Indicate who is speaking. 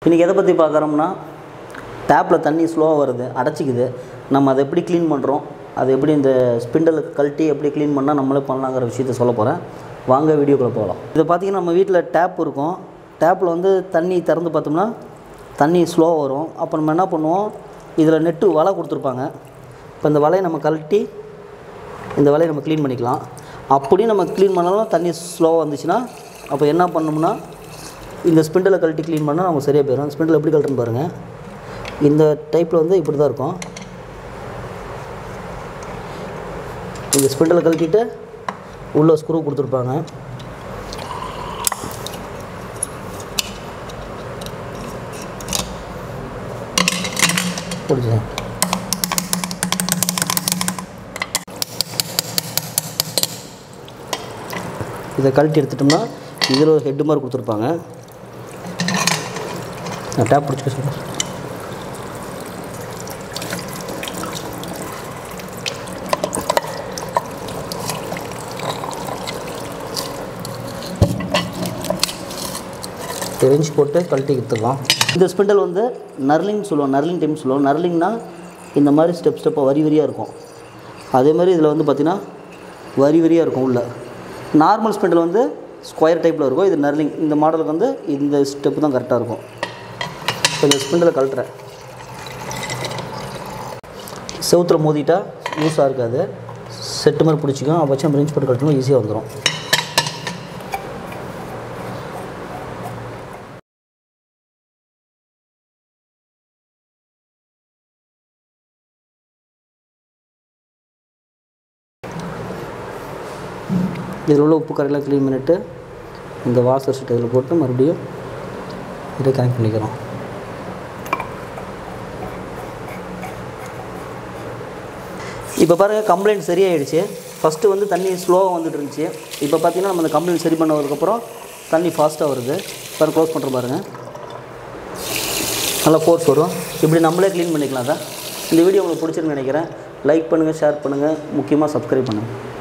Speaker 1: இன்றைக்கி எதை பற்றி பார்க்குறோம்னா டேப்பில் தண்ணி ஸ்லோவாக வருது அடைச்சிக்குது நம்ம அதை எப்படி க்ளீன் பண்ணுறோம் அது எப்படி இந்த ஸ்பிண்டலை கழட்டி எப்படி க்ளீன் பண்ணால் நம்மளே பண்ணலாங்கிற விஷயத்த சொல்ல போகிறேன் வாங்க வீடியோக்குள்ளே போகலாம் இது பார்த்திங்கன்னா நம்ம வீட்டில் டேப் இருக்கும் டேப்பில் வந்து தண்ணி திறந்து பார்த்தோம்னா தண்ணி ஸ்லோவாக வரும் அப்போ நம்ம என்ன பண்ணுவோம் இதில் நெட்டு வலை கொடுத்துருப்பாங்க இப்போ இந்த வலையை நம்ம கழட்டி இந்த வலையை நம்ம க்ளீன் பண்ணிக்கலாம் அப்படி நம்ம க்ளீன் பண்ணாலும் தண்ணி ஸ்லோவாக வந்துச்சுன்னா அப்போ என்ன பண்ணோம்னா இந்த ஸ்பிண்டலை கழட்டி க்ளீன் பண்ணால் நமக்கு சரியாக போயிடும் ஸ்பிண்டல் எப்படி கழட்டுன்னு பாருங்கள் இந்த டைப்பில் வந்து இப்படி தான் இருக்கும் இந்த ஸ்பிண்டலை கழட்டிட்டு உள்ள ஸ்க்ரூ கொடுத்துருப்பாங்க பிடிச்சேன் இதை கழட்டி எடுத்துட்டோம்னா இதில் ஒரு ஹெட்டு மாதிரி கொடுத்துருப்பாங்க நான் டேப் பிடிச்சிக்க சொல்கிறேன் ரெஞ்ச் போட்டு கழட்டி எடுத்துக்கலாம் இந்த ஸ்பிண்டல் வந்து நர்லிங் சொல்லுவோம் நர்லிங் டைம் சொல்லுவோம் நர்லிங்னா இந்த மாதிரி ஸ்டெப் ஸ்டெப்பாக வரி வரியாக இருக்கும் அதே மாதிரி இதில் வந்து பார்த்திங்கன்னா வரி வரியாக இருக்கும் உள்ள நார்மல் ஸ்பிண்டல் வந்து ஸ்கொயர் டைப்பில் இருக்கும் இது நர்லிங் இந்த மாடலுக்கு வந்து இந்த ஸ்டெப்பு தான் கரெக்டாக இருக்கும் இப்போ இந்த ஸ்பிண்டலை கழட்டுறேன் செவுத்தில் மோதிட்டா யூஸாக இருக்காது செட்டு மாதிரி பிடிச்சிக்கும் அப்போ வச்சு நம்ம ரெஞ்ச் போட்டு கழட்டணும் ஈஸியாக வந்துடும் இதில் உள்ள உப்பு கரையெல்லாம் க்ளீன் பண்ணிவிட்டு இந்த வாசர் ஷீட் இதில் போட்டு மறுபடியும் இதை கனெக்ட் பண்ணிக்கிறோம் இப்போ பாருங்கள் கம்ப்ளைண்ட் சரியாயிடுச்சு ஃபஸ்ட்டு வந்து தண்ணி ஸ்லோவாக வந்துட்டு இருந்துச்சு இப்போ பார்த்தீங்கன்னா நம்ம அந்த கம்ப்ளைண்ட் சரி பண்ணதுக்கப்புறம் தண்ணி ஃபாஸ்ட்டாக வருது பாருங்க க்ளோஸ் பண்ணுற பாருங்கள் நல்லா ஃபோர்ஸ் வரும் இப்படி நம்மளே க்ளீன் பண்ணிக்கலாம் தான் இந்த வீடியோ உங்களுக்கு பிடிச்சிருன்னு நினைக்கிறேன் லைக் பண்ணுங்கள் ஷேர் பண்ணுங்கள் முக்கியமாக சப்ஸ்கிரைப் பண்ணுங்கள்